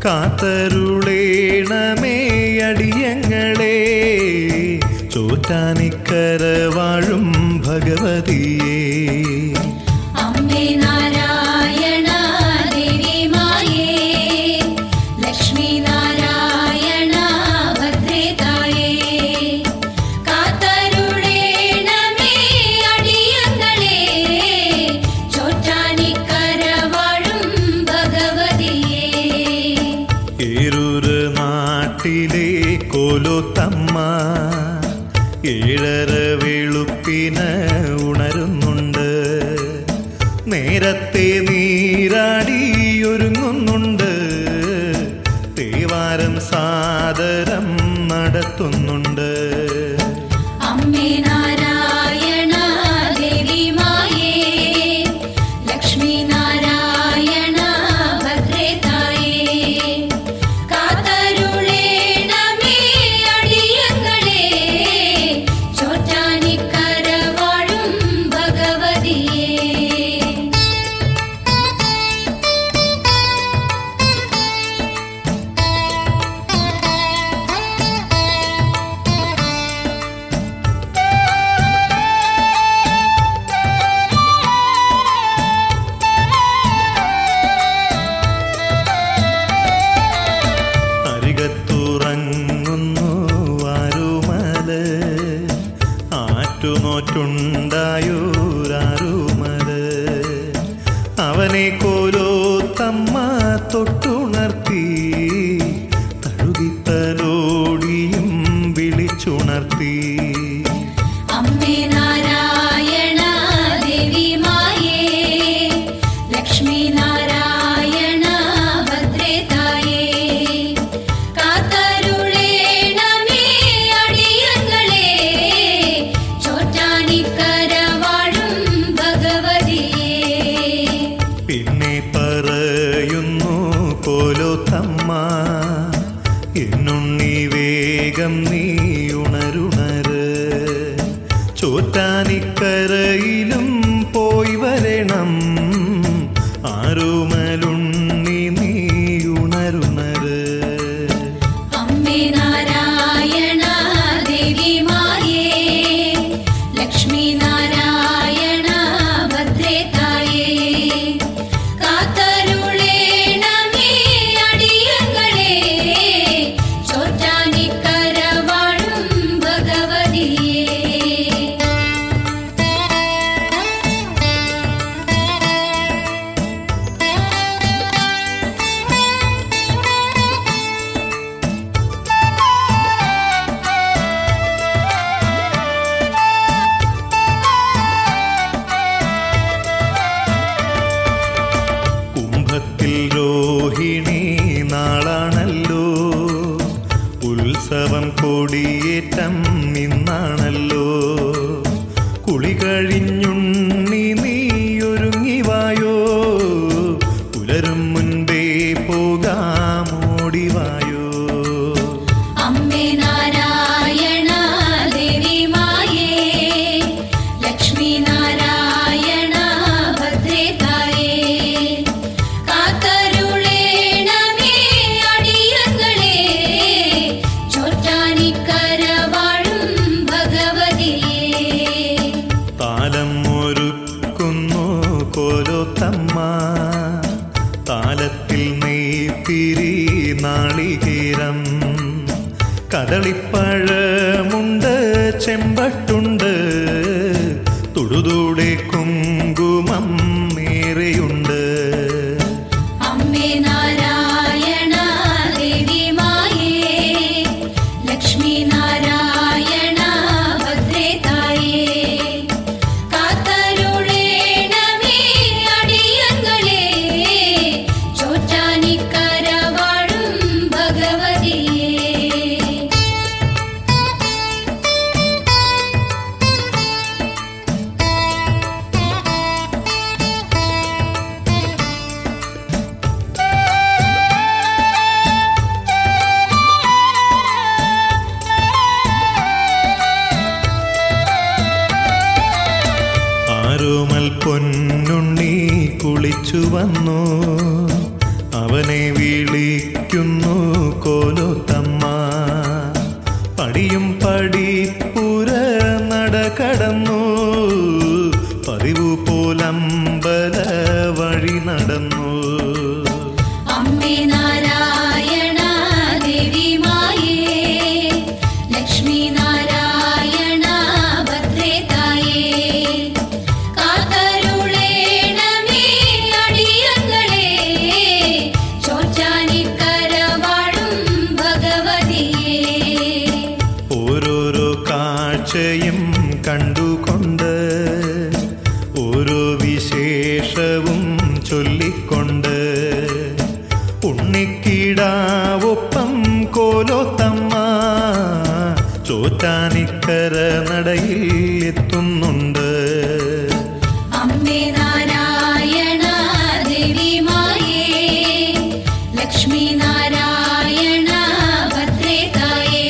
കാത്തരുളേണമേ അടിയങ്ങളെ ചോറ്റാനിക്കര വാഴും ഭഗവതിയേ അമ്മേ നാരായണ ദേവി മായേ ലക്ഷ്മി നാരായണ ഭദ്രേ തായേ കാത്തരുളേണമേ അടിയങ്ങളെ ചോറ്റാനിക്കര വാഴും ഭഗവതിയേ ഏരൂര് നാട്ടിലെ കോലോത്തമ്മ ഏഴര വെളുപ്പിന് ഉണരുന്നുണ്ട് നേരത്തെ നീരാടിയൊരുങ്ങുന്നുണ്ട് തേവാരം സാദരം നടത്തുന്നുണ്ട് അമ്മേ നാരായണ ദേവി മായേ ലക്ഷ്മി നാരായണ ഭദ്രേ തായേ കാത്തരുളേണമേ അടിയങ്ങളെ ചോറ്റാനിക്കര വാഴും ഭഗവതിയേ അരികത്തുറങ്ങുന്നു ആരുമല് ആറ്റുനോറ്റുണ്ടായോരാരുമല് അവനെ കോലോത്തമ്മ തൊട്ടുണർത്തി തഴുകിത്തലോടിയും വിളിച്ചുണർത്തി അമ്മേ നാരായണ ദേവി മായേ ലക്ഷ്മി നാരായണ ഭദ്രേ തായേ കാത്തരുളേണമേ അടിയങ്ങളെ ചോറ്റാനിക്കര വാഴും ഭഗവതിയേ പിന്നെ പറയുന്നു കോലോത്തമ്മ എന്നുണ്ണി വേഗം നീ ഉണരുണര് ചോറ്റാനിക്കരയിലും പോയി വരണം ആരുമലുണ്ണി നീ ഉണരുണര് അമ്മേ നാരായണ ദേവി മായേ ലക്ഷ്മി നാരായണ ഭദ്രേ തായേ കാത്തരുളേണമേ അടിയങ്ങളെ ചോറ്റാനിക്കര വാഴും ഭഗവതിയേ കുംഭത്തിൽ രോഹിണി നാളാണല്ലോ ഉത്സവം കൊടിയേറ്റം ഇന്നാണല്ലോ കുളി കഴിഞ്ഞുണ്ണി നീയൊരുങ്ങിവായോ പുലരും മുൻപേ പോകാമോടിവായോ അമ്മേ നാരായണ ദേവി മായേ ലക്ഷ്മി നാരായണ ഭദ്രേ തായേ കാത്തരുളേണമേ അടിയങ്ങളെ ചോറ്റാനിക്കര വാഴും ഭഗവതിയേ താലം ഒരുക്കുന്നു കോലോത്തമ്മ താലത്തിൽ നെയ്ത്തിരി നാളികേരം കദളിപ്പഴമുണ്ട് ചെമ്പട്ടുണ്ട് തുടുതൂടെ കുങ്കുമം നേരെയുണ്ട് അമ്മേ നാരായണ ദേവി മായേ ലക്ഷ്മി നാരായണ ഭദ്രേ തായേ കാത്തരുളേണമേ അടിയങ്ങളെ ചോറ്റാനിക്കര വാഴും ഭഗവതിയേ അപ്പനെ വിളിക്കുന്നു കോലോത്തമ്മ പടിയും പടിപ്പുര നടകടന്നു പതിവു പോലമ്പല വഴി നടന്നു അമ്മേ നാരായണ ദേവി മായേ ലക്ഷ്മി നാരായണ ഭദ്രേ തായേ കാത്തരുളേണമേ അടിയങ്ങളെ ചോറ്റാനിക്കര വാഴും ഭഗവതിയേ ഓരോരോ കാഴ്ചയും കണ്ടുകൊണ്ട് ഓരോ വിശേഷവും ചൊല്ലിക്കൊണ്ട് ഉണ്ണിക്കിടാവൊപ്പം കോലോത്തമ്മ ചോറ്റാനിക്കര നടയിൽ എത്തുന്നുണ്ട് അമ്മേ നാരായണ ദേവി മായേ ലക്ഷ്മി നാരായണ ഭദ്രേ തായേ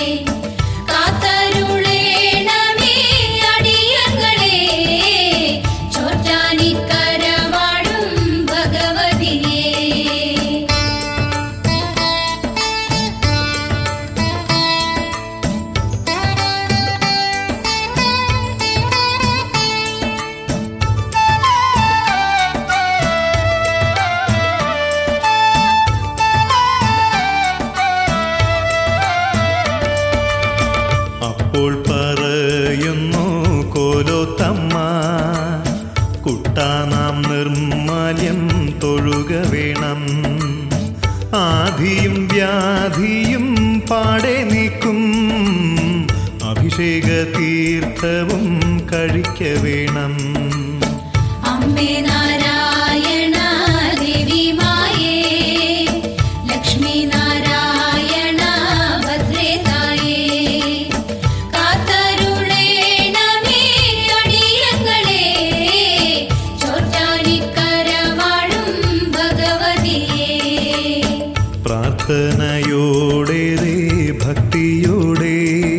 കാത്തരുളേണമേ അടിയങ്ങളെ ചോറ്റാനിക്കര വാഴും ഭഗവതിയേ അപ്പോൾ പറയുന്നു കോലോത്തമ്മ കുട്ടാനാം നിർമാല്യം തൊഴുക വേണം ആധിയും വ്യാധിയും പാടെ നീക്കും അഭിഷേക തീർത്ഥവും കഴിക്ക വേണം അമ്മേ നാരായണ ദേവി മായേ ലക്ഷ്മി നാരായണ ഭദ്രേ തായേ കാത്തരുളേണമേ അടിയങ്ങളെ ചോറ്റാനിക്കര വാഴും ഭഗവതിയേ പ്രാർത്ഥനയോടെ ദേ ഭക്തിയോടെ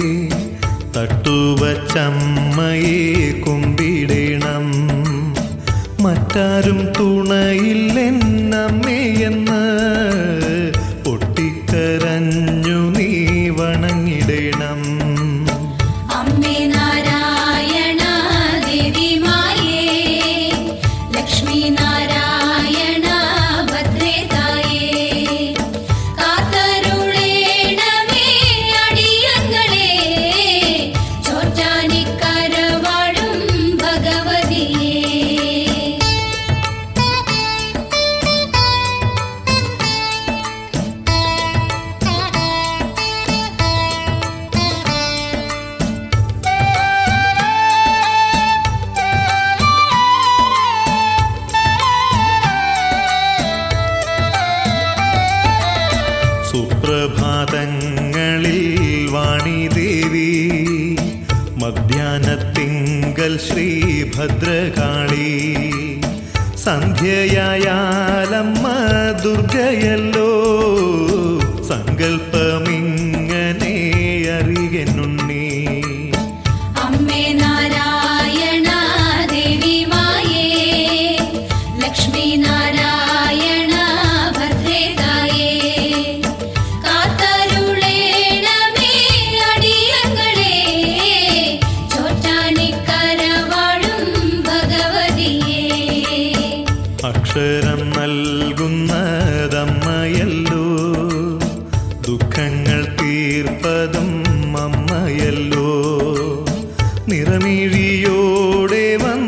തട്ടുവച്ചമ്മയെ കുമ്പിടണം മറ്റാരും തുണയില്ലെന്നമ്മയെന്ന് പൊട്ടിക്കരഞ്ഞു നീ വണങ്ങിടണം അമ്മേ നാരായണ ദേവി മായേ ലക്ഷ്മി നാരായണ ഭദ്രേ തായേ കാത്തരുളേണമേ അടിയങ്ങളെ ചോറ്റാനിക്കര വാഴും ഭഗവതിയേ സുപ്രഭാതങ്ങളിൽ വാണിദേവി മധ്യാനത്തിങ്കൽ ശ്രീഭദ്രകാളി സന്ധ്യയായാലമ്മ ദുർഗയല്ലോ സങ്കൽപ്പമിങ്ങനെ അറിയുന്നുണ്ണി അമ്മേ നാരായണ ദേവി മായേ ലക്ഷ്മി നാരായണ ഭദ്രേ തായേ കാത്തരുളേണമേ അടിയങ്ങളെ ചോറ്റാനിക്കര വാഴും ഭഗവതിയേ അക്ഷരം നൽകുന്നതമ്മയല്ലോ ദുഃഖങ്ങൾ തീർപ്പതും അമ്മയല്ലോ നിറമിഴിയോടെ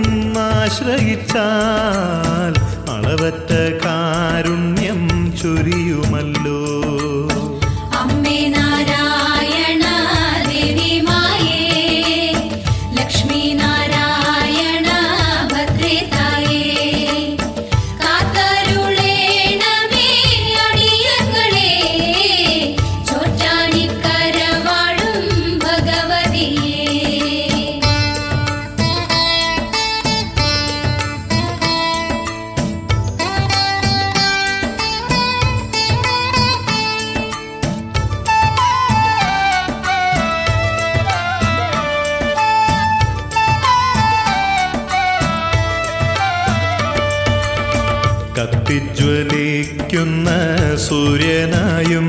വന്നാശ്രയിച്ചാൽ അളവറ്റ കാരുണ്യം ചൊരിയുമല്ലോ അമ്മേ നാരായണ ദേവി മായേ ലക്ഷ്മി നാരായണ ഭദ്രേ തായേ കാത്തരുളേണമേ അടിയങ്ങളെ ചോറ്റാനിക്കര വാഴും ഭഗവതിയേ കത്തിജ്വലിക്കുന്ന സൂര്യനായും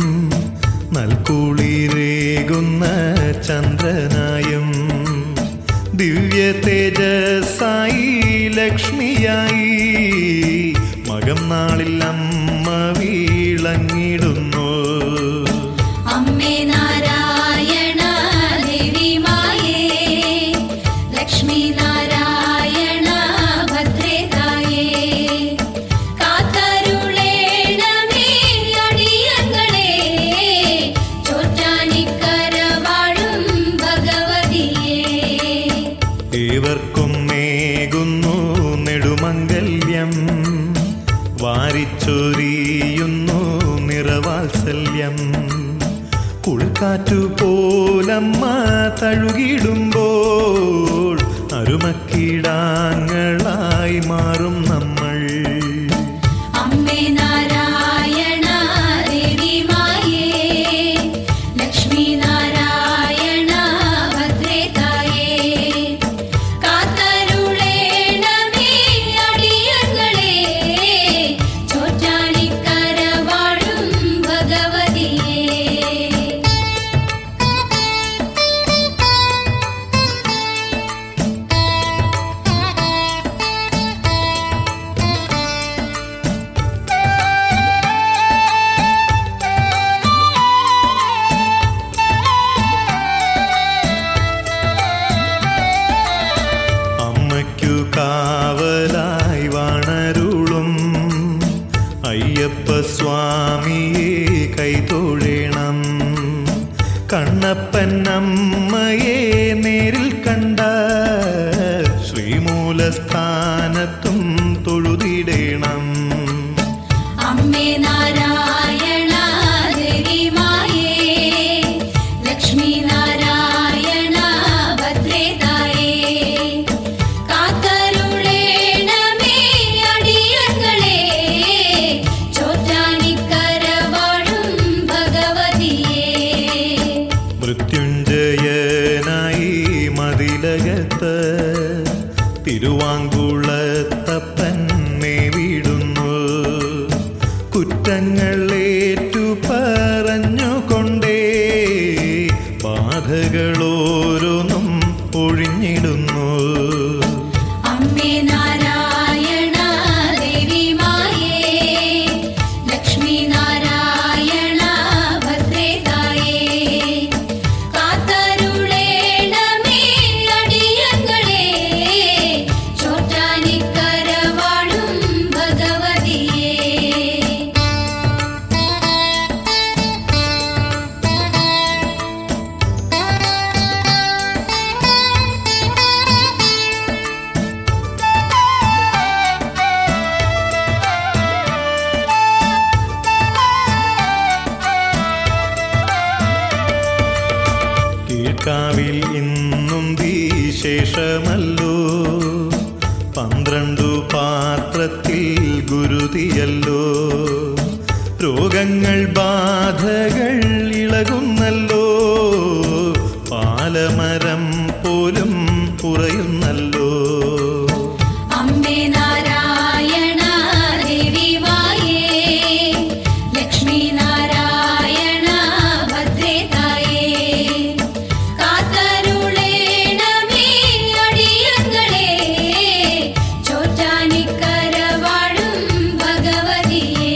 നൽകുളിരേകുന്ന ചന്ദ്രനായും ദിവ്യ തേജസ്സായി ലക്ഷ്മിയായി മകം നാളിൽ അമ്മ വീളങ്ങിടുന്നു അമ്മേ നാരായണ ദേവി മായേ ലക്ഷ്മി നാരായണ ഭദ്രേ തായേ കാത്തരുളേണമേ അടിയങ്ങളെ ചോറ്റാനിക്കര വാഴും ഭഗവതിയേ ഏവർക്കും മേകുന്നു നെടുമംഗല്യം വാരിച്ചൊരിയുന്നു നിറവാത്സല്യം കുളിക്കാറ്റു പോലമ്മ തഴുകിടുമ്പോൾ അരുമക്കീടാങ്ങളായി മാറും നമ്മൾ അമ്മേ നാരായണ ദേവി മായേ ലക്ഷ്മി നാരായണ ഭദ്രേ തായേ കാത്തരുളേണമേ അടിയങ്ങളെ ചോറ്റാനിക്കര വാഴും ഭഗവതിയേ അമ്മയ്ക്കു കാവലായി വാണരുളും അയ്യപ്പ സ്വാമിയെ കൈതൊഴേണം കണ്ണപ്പൻ അമ്മയെ നേരിൽ കണ്ട ശ്രീമൂലസ്ഥാനത്തും തൊഴുതിടേണം അമ്മേ നാരായണ ദേവി മായേ ലക്ഷ്മി നാരായണ ഭദ്രേ തായേ കാത്തരുളേണമേ അടിയങ്ങളെ ചോറ്റാനിക്കര വാഴും ഭഗവതിയേ മൃത്യുഞ്ജയനായി മതിലകത്ത് തിരുവാങ്കുളത്തപ്പൻ മേവിടുന്നു കുറ്റങ്ങളേറ്റു പറഞ്ഞുകൊണ്ടേ ബാധകളോരോന്നും ഒഴിഞ്ഞിടുന്നു അമ്മേ നാരായണ ദേവി മായേ ലക്ഷ്മി നാരായണ ഭദ്രേ തായേ കാത്തരുളേണമേ അടിയങ്ങളെ ചോറ്റാനിക്കര വാഴും ഭഗവതിയേ കീഴ്ക്കാവിൽ ഇന്നും വിശേഷമല്ലോ പന്ത്രണ്ടു പാത്രത്തിൽ ഗുരുതിയല്ലോ രോഗങ്ങൾ ബാധകൾ ഇളകുന്നല്ലോ പാലമരം പോലും കുറയുന്നല്ലോ അമ്മേ നാരായണ ദേവി മായേ ലക്ഷ്മി നാരായണ ഭദ്രേ തായേ കാത്തരുളേണമേ അടിയങ്ങളെ ചോറ്റാനിക്കര വാഴും ഭഗവതിയേ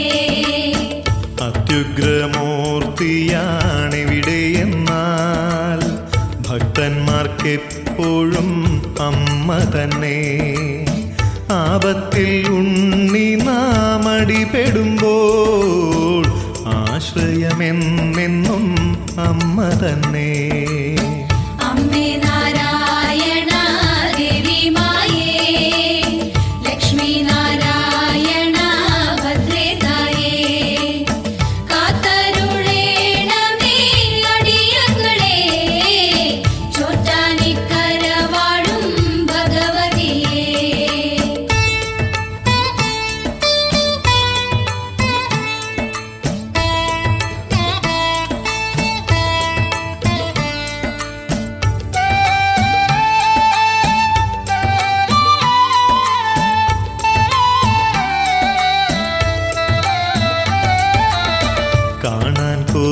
അത്യുഗ്രമൂർത്തിയാണിവിടെയെന്നാൽ ഭക്തന്മാർക്കെപ്പോഴും അമ്മ തന്നെ ആപത്തിൽ ഉണ്ണി നാമടിപെടുമ്പോൾ ആശ്രയമെന്നെന്നും അമ്മ തന്നെ അമ്മേ നാരായണ ദേവി മായേ ലക്ഷ്മി നാരായണ ഭദ്രേ തായേ കാത്തരുളേണമേ അടിയങ്ങളെ ചോറ്റാനിക്കര വാഴും ഭഗവതിയേ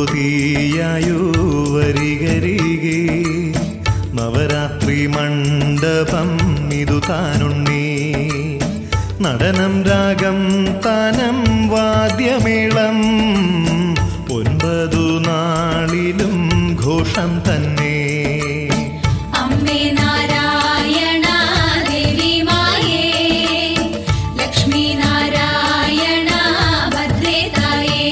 കൊതിയായോ വരികരികെ നവരാത്രി മണ്ഡപം ഇതു താനുണ്ണി നടനം രാഗം താനം വാദ്യമേളം ഒൻപതു നാളിലും ഘോഷം തന്നെ അമ്മേ നാരായണ ദേവി മായേ ലക്ഷ്മി നാരായണ ഭദ്രേ തായേ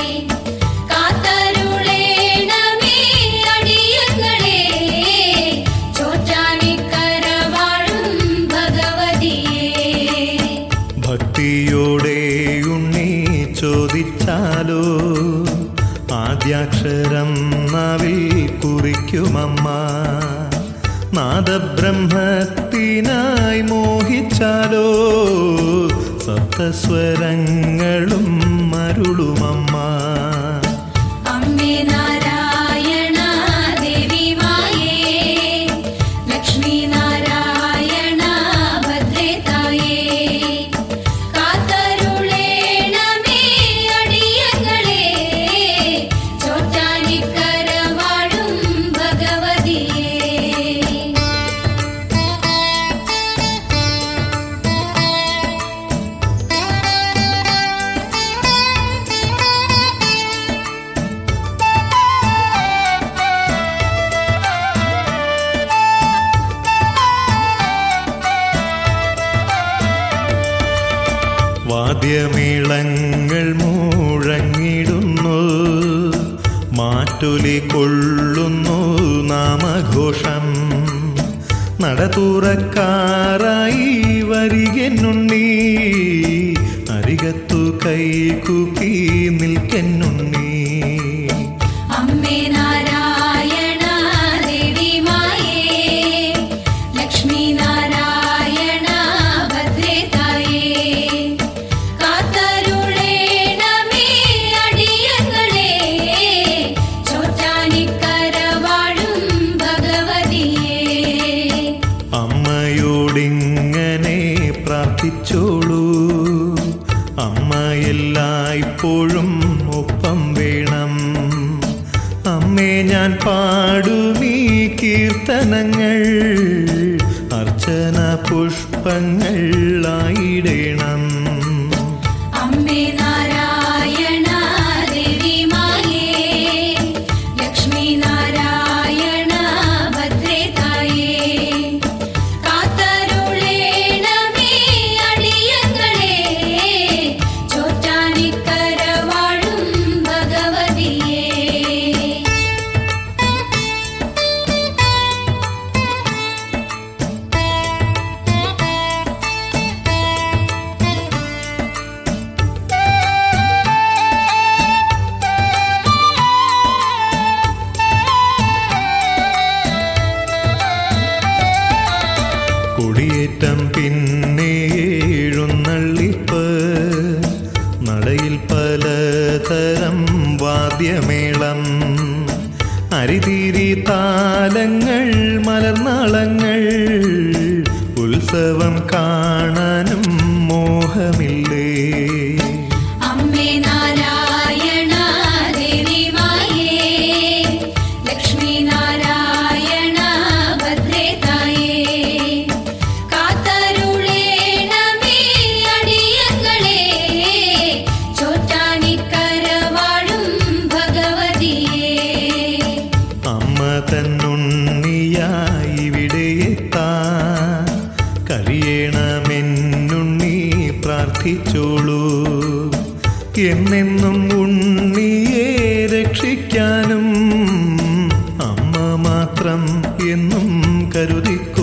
കാത്തരുളേണമേ അടിയങ്ങളെ ചോറ്റാനിക്കര വാഴും ഭഗവതിയേ ഭക്തിയോടെ ഉണ്ണി ചോദിച്ചാലോ ആദ്യാക്ഷരം നാവിൽ കുറിക്കുമമ്മ നാദബ്രഹ്മത്തിനായി മോഹിച്ചാലോ സപ്തസ്വരങ്ങളും മരുളുമമ്മ അമ്മേ നാരായണ ദേവി മായേ ലക്ഷ്മി നാരായണ ഭദ്രേ തായേ കാത്തരുളേണമേ അടിയങ്ങളെ ചോറ്റാനിക്കര വാഴും ഭഗവതിയേ വാദ്യമേളങ്ങൾ മുഴങ്ങിടുന്നു മാറ്റൊലി കൊള്ളുന്നു നാമഘോഷം നട തുറക്കാറായി വരികെന്നുണ്ണി അരികത്തു കൈകൂപ്പി നിൽക്കെന്നുണ്ണി അമ്മേ നാരായണ ദേവി മായേ ലക്ഷ്മി നാരായണ ഭദ്രേ തായേ കാത്തരുളേണമേ അടിയങ്ങളെ ചോറ്റാനിക്കര വാഴും ഭഗവതിയേ അമ്മയോടിങ്ങനെ പ്രാർത്ഥിച്ചോളൂ അമ്മ എല്ലായ്പ്പോഴും ഒപ്പം വേണം അമ്മേ ഞാൻ പാടുമീ കീർത്തനങ്ങൾ അർച്ചന പുഷ്പങ്ങൾ ആയിടേണം അമ്മേ നാരായണ ദേവി മായേ ലക്ഷ്മി നാരായണ ഭദ്രേ തായേ കാത്തരുളേണമേ അടിയങ്ങളെ ചോറ്റാനിക്കര വാഴും ഭഗവതിയേ കൊടിയേറ്റം പിന്നെ എഴുന്നള്ളിപ്പ് നടയിൽ പലതരം വാദ്യമേളം അരിതിരി താലങ്ങൾ മലർനാളങ്ങൾ ഉത്സവം കാണാനും മോഹമില്ലേ അമ്മേ നാരായണ ദേവി മായേ ലക്ഷ്മി നാരായണ ഭദ്രേ തായേ കാത്തരുളേണമേ അടിയങ്ങളെ ചോറ്റാനിക്കര വാഴും ഭഗവതിയേ അമ്മ തന്നുണ്ണിയായി ഇവിടെ എത്താൻ കഴിയണമെന്നുണ്ണി പ്രാർത്ഥിച്ചോളൂ എന്നെന്നും ഉണ്ണിയെ രക്ഷിക്കാനും അമ്മ മാത്രം എന്നും കരുതിക്കോ